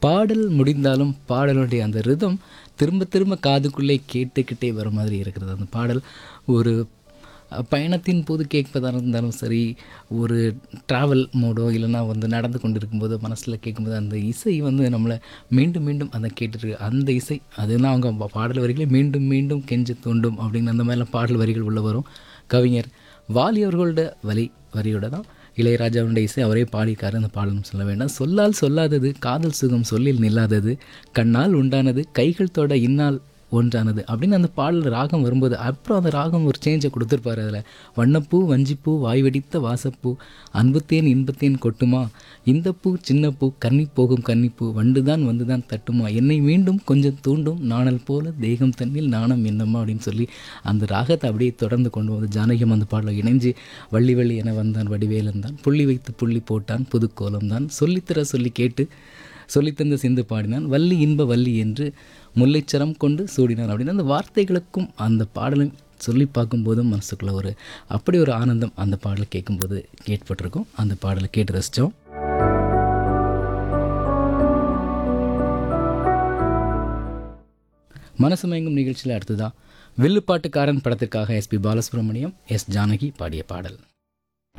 பாடல் முடிந்தாலும் பாடலுடைய அந்த ரிதம் திரும்ப திரும்ப காதுக்குள்ளே கேட்டுக்கிட்டே வர மாதிரி இருக்கிறது அந்த பாடல் ஒரு அஹ், பயணத்தின் போது கேட்பதாக இருந்தாலும் சரி ஒரு ட்ராவல் மோடோ இல்லைன்னா வந்து நடந்து கொண்டு இருக்கும்போது மனசில் கேட்கும்போது அந்த இசை வந்து நம்மளை மீண்டும் மீண்டும் அதை கேட்டுட்டு அந்த இசை அதுதான் அவங்க பா- பாடல் வரிகளே மீண்டும் மீண்டும் கெஞ்ச தூண்டும் அப்படின்னு அந்த மாதிரிலாம் பாடல் வரிகள் உள்ள வரும் கவிஞர் வாலி அவர்களோட வரி வரியோட தான் இளையராஜாவுடைய இசை அவரே பாடியிருக்காரு அந்த பாடலும் சொல்ல வேண்டாம் சொல்லால் சொல்லாதது காதல் சுகம் சொல்லில் நில்லாதது கண்ணால் உண்டானது கைகள் தொட இன்னால் ஒன்றானது அப்படின்னு அந்த பாடல் ராகம் வரும்போது அப்புறம் அந்த ராகம் ஒரு சேஞ்சை கொடுத்துருப்பாரு அதில் வண்ணப்பூ வஞ்சிப்பூ வாய் வெடித்த வாசப்பூ அன்புத்தேன் இன்பத்தேன் கொட்டுமா இந்த பூ சின்ன பூ கன்னி போகும் கன்னிப்பூ வண்டுதான் வந்துதான் தட்டுமா என்னை மீண்டும் கொஞ்சம் தூண்டும் நாணல் போல தேகம் தன்னில் நாணம் என்னம்மா அப்படின்னு சொல்லி அந்த ராகத்தை அப்படியே தொடர்ந்து கொண்டு வந்து ஜானகியம் அந்த பாடலை இணைஞ்சு வள்ளி வள்ளி என வந்தான் வடிவேலன் தான் புள்ளி வைத்து புள்ளி போட்டான் புதுக்கோலம் தான் சொல்லித்தர சொல்லி கேட்டு சொல்லித்தந்த சிந்து பாடினான் வள்ளி இன்ப வள்ளி என்று முல்லைச்சரம் கொண்டு சூடினான் அப்படின்னு அந்த வார்த்தைகளுக்கும் அந்த பாடலை சொல்லி பார்க்கும்போதும் மனசுக்குள்ள ஒரு அப்படி ஒரு ஆனந்தம் அந்த பாடலை கேட்கும்போது ஏற்பட்டிருக்கும் அந்த பாடலை கேட்டு ரசித்தோம் மனசு மயங்கும் நிகழ்ச்சியில் அடுத்ததா வில்லுப்பாட்டுக்காரன் படத்திற்காக எஸ்பி பாலசுப்ரமணியம் எஸ் ஜானகி பாடிய பாடல்